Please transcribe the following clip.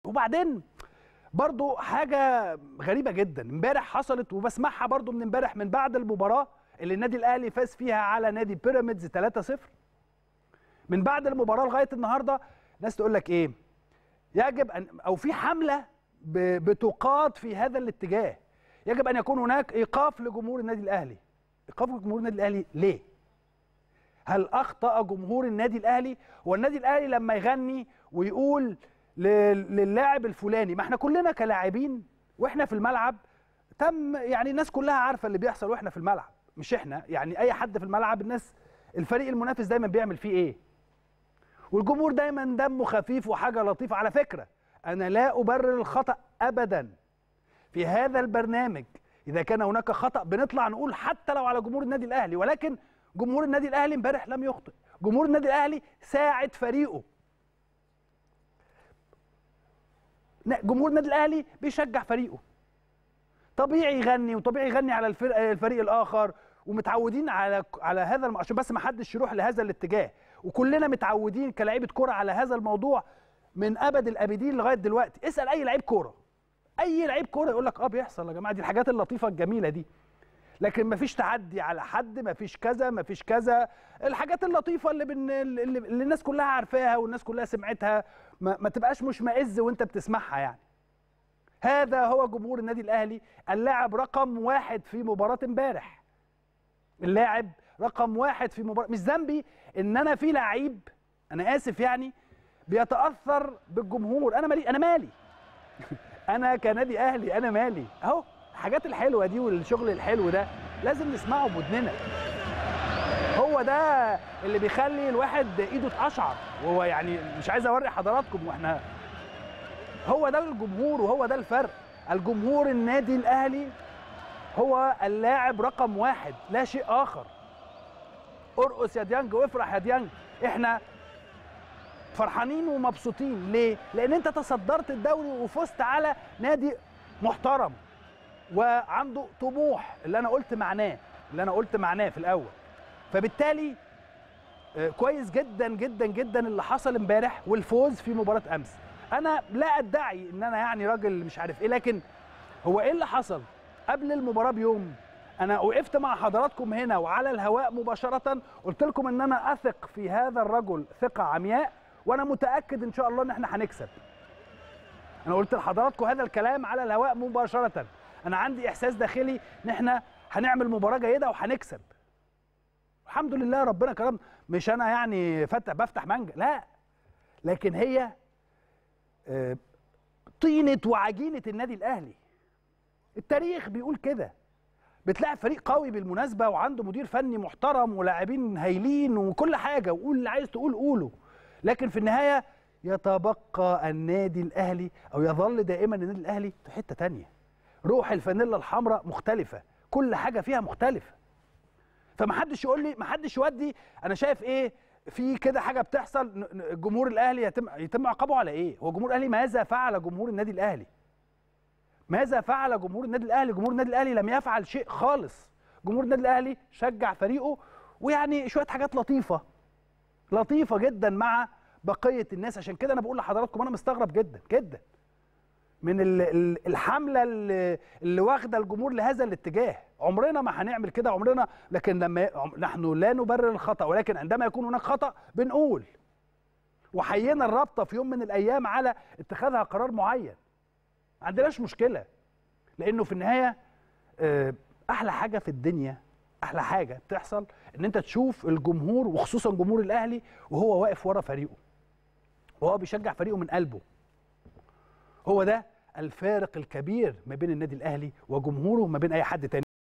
وبعدين برضو حاجه غريبه جدا امبارح حصلت وبسمعها برضو من امبارح من بعد المباراه اللي النادي الاهلي فاز فيها على نادي بيراميدز 3-0 من بعد المباراه لغايه النهارده ناس تقول لك ايه يجب ان او في حمله ب- بتقاد في هذا الاتجاه يجب ان يكون هناك ايقاف لجمهور النادي الاهلي ايقاف جمهور النادي الاهلي ليه هل اخطا جمهور النادي الاهلي هو النادي الاهلي لما يغني ويقول لل- للاعب الفلاني ما احنا كلنا كلاعبين واحنا في الملعب تم يعني الناس كلها عارفه اللي بيحصل واحنا في الملعب مش احنا يعني اي حد في الملعب الناس الفريق المنافس دايما بيعمل فيه ايه والجمهور دايما دمه خفيف وحاجه لطيفه على فكره انا لا ابرر الخطا ابدا في هذا البرنامج اذا كان هناك خطا بنطلع نقول حتى لو على جمهور النادي الاهلي ولكن جمهور النادي الاهلي امبارح لم يخطئ جمهور النادي الاهلي ساعد فريقه لا، جمهور النادي الاهلي بيشجع فريقه طبيعي يغني وطبيعي يغني على الفرق الفريق الاخر ومتعودين على على هذا الم... عشان بس ما حدش يروح لهذا الاتجاه وكلنا متعودين كلاعيبه كوره على هذا الموضوع من ابد الابدين لغايه دلوقتي اسال اي لعيب كوره اي لعيب كوره يقول لك اه بيحصل يا جماعه دي الحاجات اللطيفه الجميله دي لكن مفيش تعدي على حد مفيش كذا مفيش كذا الحاجات اللطيفه اللي, بن... اللي, اللي الناس كلها عارفاها والناس كلها سمعتها ما, ما تبقاش مشمئز وانت بتسمعها يعني هذا هو جمهور النادي الاهلي اللاعب رقم واحد في مباراه امبارح اللاعب رقم واحد في مباراه مش ذنبي ان انا في لعيب انا اسف يعني بيتاثر بالجمهور انا مالي انا مالي انا كنادي اهلي انا مالي اهو الحاجات الحلوه دي والشغل الحلو ده لازم نسمعه بودننا هو ده اللي بيخلي الواحد ايده تقشعر وهو يعني مش عايز اوري حضراتكم واحنا هو ده الجمهور وهو ده الفرق الجمهور النادي الاهلي هو اللاعب رقم واحد لا شيء اخر ارقص يا ديانج وافرح يا ديانج احنا فرحانين ومبسوطين ليه لان انت تصدرت الدوري وفزت على نادي محترم وعنده طموح اللي انا قلت معناه اللي انا قلت معناه في الاول فبالتالي آه، كويس جدا جدا جدا اللي حصل امبارح والفوز في مباراه امس انا لا ادعي ان انا يعني راجل مش عارف ايه لكن هو ايه اللي حصل قبل المباراه بيوم انا وقفت مع حضراتكم هنا وعلى الهواء مباشره قلت لكم ان انا اثق في هذا الرجل ثقه عمياء وانا متاكد ان شاء الله ان احنا هنكسب انا قلت لحضراتكم هذا الكلام على الهواء مباشره انا عندي احساس داخلي ان احنا هنعمل مباراه جيده وهنكسب الحمد لله ربنا كرم مش انا يعني فتح بفتح مانجا لا لكن هي آه، طينه وعجينه النادي الاهلي التاريخ بيقول كده بتلاعب فريق قوي بالمناسبه وعنده مدير فني محترم ولاعبين هايلين وكل حاجه وقول اللي عايز تقول قوله لكن في النهايه يتبقى النادي الاهلي او يظل دائما النادي الاهلي في حته تانية روح الفانيلا الحمراء مختلفه كل حاجه فيها مختلفه فمحدش يقول لي محدش يودي انا شايف ايه في كده حاجه بتحصل ن- ن- الجمهور الاهلي يتم يتم عقابه على ايه هو جمهور الاهلي ماذا فعل جمهور النادي الاهلي ماذا فعل جمهور النادي الاهلي جمهور النادي الاهلي لم يفعل شيء خالص جمهور النادي الاهلي شجع فريقه ويعني شويه حاجات لطيفه لطيفه جدا مع بقيه الناس عشان كده انا بقول لحضراتكم انا مستغرب جدا جدا من ال- ال- الحمله اللي, اللي واخده الجمهور لهذا الاتجاه عمرنا ما هنعمل كده عمرنا لكن لما ي- عم- نحن لا نبرر الخطا ولكن عندما يكون هناك خطا بنقول وحيينا الرابطه في يوم من الايام على اتخاذها قرار معين ما عندناش مشكله لانه في النهايه آه، احلى حاجه في الدنيا احلى حاجه بتحصل ان انت تشوف الجمهور وخصوصا جمهور الاهلي وهو واقف ورا فريقه وهو بيشجع فريقه من قلبه هو ده الفارق الكبير ما بين النادي الاهلي وجمهوره وما بين اي حد تاني